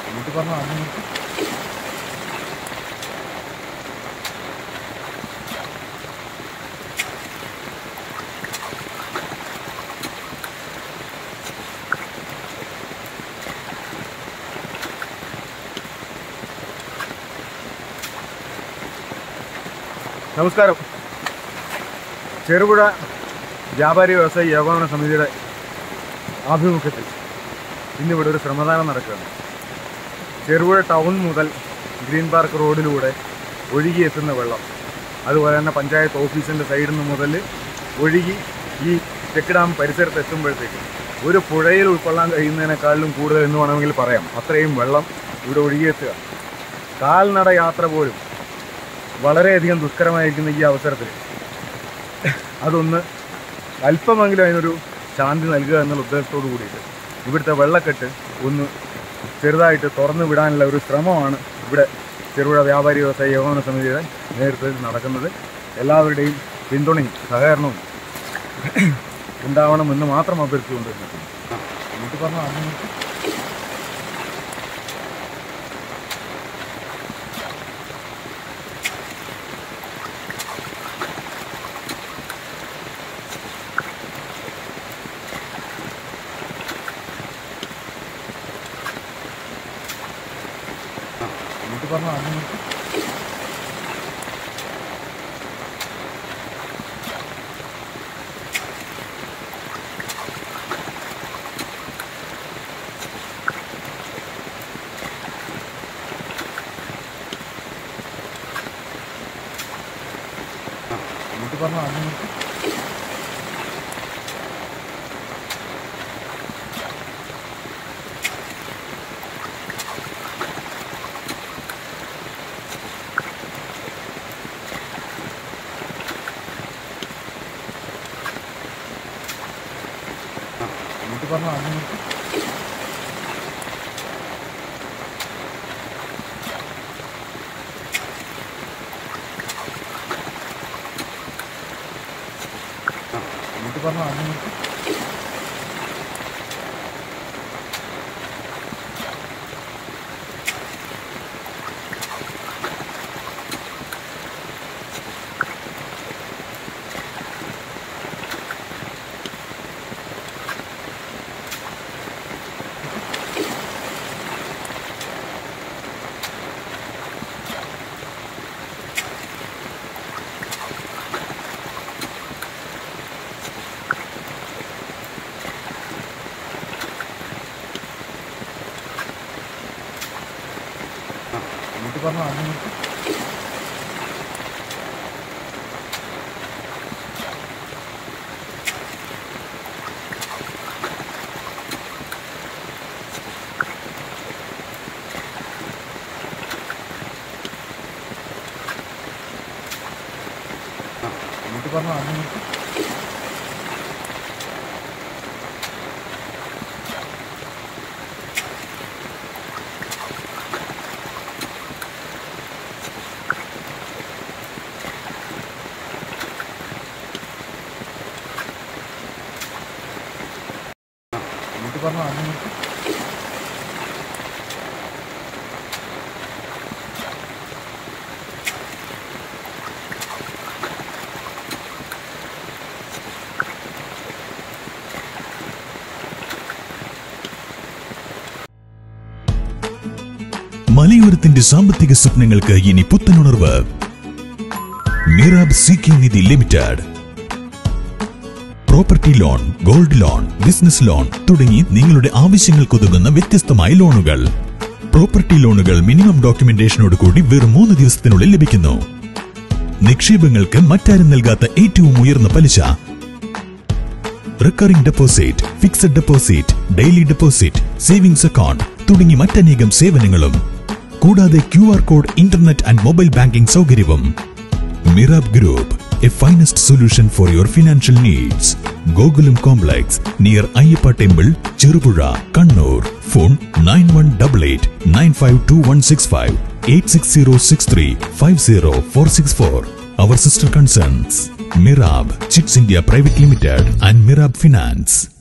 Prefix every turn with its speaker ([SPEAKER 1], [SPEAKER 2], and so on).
[SPEAKER 1] വീട്ടിൽ പറഞ്ഞ അമ്മ നമസ്കാരം ചെറുപുഴ വ്യാപാരി വ്യവസായി ഏകോപന സമിതിയുടെ ആഭിമുഖ്യത്തിൽ ഇന്നിവിടെ ഒരു ശ്രമദാനം നടക്കുകയാണ് ചെറുപുഴ ടൗൺ മുതൽ ഗ്രീൻ പാർക്ക് റോഡിലൂടെ ഒഴുകിയെത്തുന്ന വെള്ളം അതുപോലെ തന്നെ പഞ്ചായത്ത് ഓഫീസിൻ്റെ സൈഡിൽ നിന്ന് മുതൽ ഒഴുകി ഈ ചെക്ക് ഡാം പരിസരത്ത് എത്തുമ്പോഴത്തേക്ക് ഒരു പുഴയിൽ ഉൾക്കൊള്ളാൻ കഴിയുന്നതിനേക്കാളും കൂടുതൽ എന്ന് വേണമെങ്കിൽ പറയാം അത്രയും വെള്ളം ഇവിടെ ഒഴുകിയെത്തുക കാൽനട യാത്ര പോലും വളരെയധികം ദുഷ്കരമായിരിക്കുന്ന ഈ അവസരത്തിൽ അതൊന്ന് അല്പമെങ്കിലും അതിനൊരു ശാന്തി നൽകുക എന്നുള്ള ഉദ്ദേശത്തോടു കൂടിയിട്ട് ഇവിടുത്തെ വെള്ളക്കെട്ട് ഒന്ന് ചെറുതായിട്ട് തുറന്നു വിടാനുള്ള ഒരു ശ്രമമാണ് ഇവിടെ ചെറുപുഴ വ്യാപാരി വ്യവസായ ഏകോപന സമിതിയുടെ നേതൃത്വത്തിൽ നടക്കുന്നത് എല്ലാവരുടെയും പിന്തുണയും സഹകരണവും ഉണ്ടാവണമെന്ന് മാത്രം അഭ്യർത്ഥിച്ചുകൊണ്ട് വീട്ടിൽ പറഞ്ഞ അമ്മ വീട്ടിൽ പറഞ്ഞ അമ്മ വീട്ടിൽ പറഞ്ഞ അമ്മ വീട്ടിൽ പറഞ്ഞ അമ്മ വീട്ടിൽ പറഞ്ഞ അമ്മ വീട്ടിൽ പറഞ്ഞ അമ്മ വീട്ടിൽ പറഞ്ഞ അമ്മ വീട്ടിൽ പറഞ്ഞ അമ്മ
[SPEAKER 2] മലയോരത്തിന്റെ സാമ്പത്തിക സ്വപ്നങ്ങൾക്ക് ഇനി പുത്തനുണർവ് Mirab C K Nidhi limited property loan gold loan business loan തുടങ്ങി നിങ്ങളുടെ ആവശ്യങ്ങൾക്കൊതുങ്ങുന്ന വ്യത്യസ്തമായ ലോണുകൾ പ്രോപ്പർട്ടി ലോണുകൾ മിനിമം ഡോക്യുമെന്റേഷനോട് കൂടി വെറും മൂന്ന് ദിവസത്തിനുള്ളിൽ ലഭിക്കുന്നു നിക്ഷേപങ്ങൾക്ക് മറ്റാരും നൽകാത്ത ഏറ്റവും ഉയർന്ന പലിശ recurring deposit fixed deposit daily deposit savings account തുടങ്ങി മറ്റനേകം സേവനങ്ങളും കൂടാതെ Q R code internet and mobile banking സൗകര്യവും Mirab group a finest solution for your financial needs Gokulam complex near Ayyappa temple Cherupuzha Kannur phone nine one double eight nine five two one six five eight six zero six three five zero four six four our sister concerns Mirab chits India private limited and മിറാബ് finance